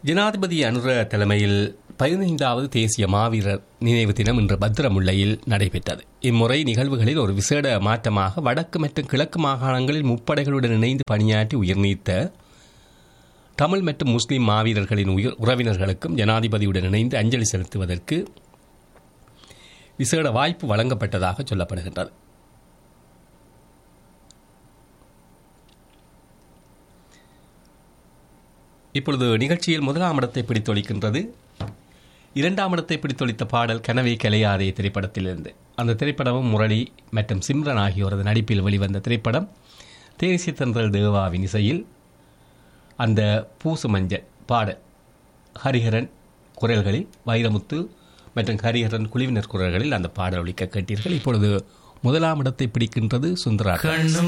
ஜனாதிபதி அனுர தலைமையில் பதினைந்தாவது தேசிய மாவீரர் நினைவு தினம் இன்று பத்திரமுல்லையில் நடைபெற்றது இம்முறை நிகழ்வுகளில் ஒரு விசேட மாற்றமாக வடக்கு மற்றும் கிழக்கு மாகாணங்களில் முப்படைகளுடன் இணைந்து பணியாற்றி உயிர்நீத்த தமிழ் மற்றும் முஸ்லிம் மாவீரர்களின் உயிர் உறவினர்களுக்கும் ஜனாதிபதியுடன் இணைந்து அஞ்சலி செலுத்துவதற்கு விசேட வாய்ப்பு வழங்கப்பட்டதாக சொல்லப்படுகின்றது இப்பொழுது நிகழ்ச்சியில் முதலாம் இடத்தை பிடித்தொழிக்கின்றது இரண்டாம் இடத்தை பிடித்தொழித்த பாடல் கனவே கலையாதே திரைப்படத்திலிருந்து அந்த திரைப்படமும் முரளி மற்றும் சிம்ரன் ஆகியோரது நடிப்பில் வெளிவந்த திரைப்படம் தேசிய தென்றல் தேவாவின் இசையில் அந்த பூசு மஞ்சள் பாடல் ஹரிஹரன் குரல்களில் வைரமுத்து மற்றும் ஹரிஹரன் குழுவினர் குரல்களில் அந்த பாடல் ஒழிக்க கேட்டீர்கள் இப்பொழுது முதலாம் இடத்தை பிடிக்கின்றது சுந்தரா